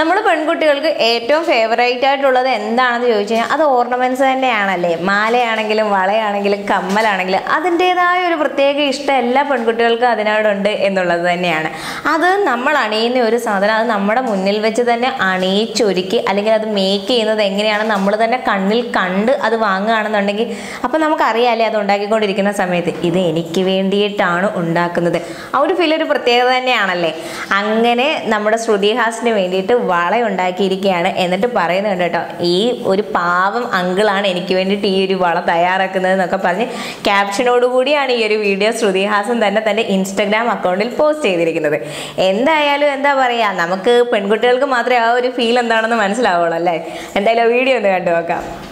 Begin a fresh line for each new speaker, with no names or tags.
നമ്മൾ പെൺകുട്ടികൾക്ക് ഏറ്റവും ഫേവറേറ്റ് ആയിട്ടുള്ളത് എന്താണെന്ന് ചോദിച്ചു കഴിഞ്ഞാൽ അത് ഓർണമെന്റ്സ് തന്നെയാണല്ലേ മാലയാണെങ്കിലും വളയാണെങ്കിലും കമ്മലാണെങ്കിലും അതിൻ്റെതായ ഒരു പ്രത്യേക ഇഷ്ടം എല്ലാ പെൺകുട്ടികൾക്കും അതിനോടുണ്ട് എന്നുള്ളത് തന്നെയാണ് അത് നമ്മൾ അണിയുന്ന ഒരു സാധനം അത് നമ്മുടെ മുന്നിൽ വെച്ച് തന്നെ അണിയിച്ചൊരുക്കി അല്ലെങ്കിൽ അത് മേക്ക് ചെയ്യുന്നത് എങ്ങനെയാണ് നമ്മൾ തന്നെ കണ്ണിൽ കണ്ട് അത് വാങ്ങുകയാണെന്നുണ്ടെങ്കിൽ അപ്പം നമുക്കറിയാമല്ലേ അത് ഉണ്ടാക്കിക്കൊണ്ടിരിക്കുന്ന സമയത്ത് ഇത് എനിക്ക് വേണ്ടിയിട്ടാണ് ഉണ്ടാക്കുന്നത് ആ ഒരു ഫീൽ ഒരു പ്രത്യേകത തന്നെയാണല്ലേ അങ്ങനെ നമ്മുടെ ശ്രുതിഹാസിന് വേണ്ടിയിട്ട് വള ഉണ്ടാക്കിയിരിക്കുകയാണ് എന്നിട്ട് പറയുന്നുണ്ട് കേട്ടോ ഈ ഒരു പാവം അങ്കിളാണ് എനിക്ക് വേണ്ടിയിട്ട് ഈ ഒരു വള തയ്യാറാക്കുന്നത് എന്നൊക്കെ പറഞ്ഞ് ക്യാപ്ഷനോട് കൂടിയാണ് ഈ ഒരു വീഡിയോ ശ്രുതിഹാസൻ തന്നെ തൻ്റെ ഇൻസ്റ്റഗ്രാം അക്കൗണ്ടിൽ പോസ്റ്റ് ചെയ്തിരിക്കുന്നത് എന്തായാലും എന്താ പറയുക നമുക്ക് പെൺകുട്ടികൾക്ക് മാത്രമേ ആ ഒരു ഫീൽ എന്താണെന്ന് മനസ്സിലാവുള്ളൂ അല്ലേ എന്തായാലും വീഡിയോ ഒന്ന് കണ്ടു നോക്കാം